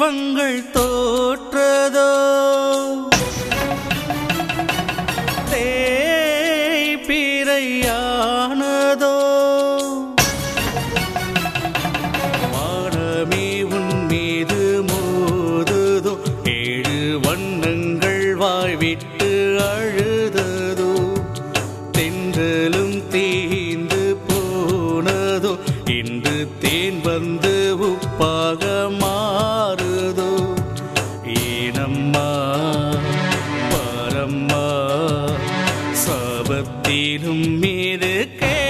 தெய்வங்கள் தோற்றதோ தேய்பிரையானதோ வானமே உன் மீது மோதுதோ ஏழு வண்ணங்கள் வாய்விட்டு அழுததோ தென்றலும் தீந்து போனதோ இன்று தேன் வந்து உப்பாக மாறுதோ ஏனம்மா பாரம்மா சாபத்திலும் மீது கே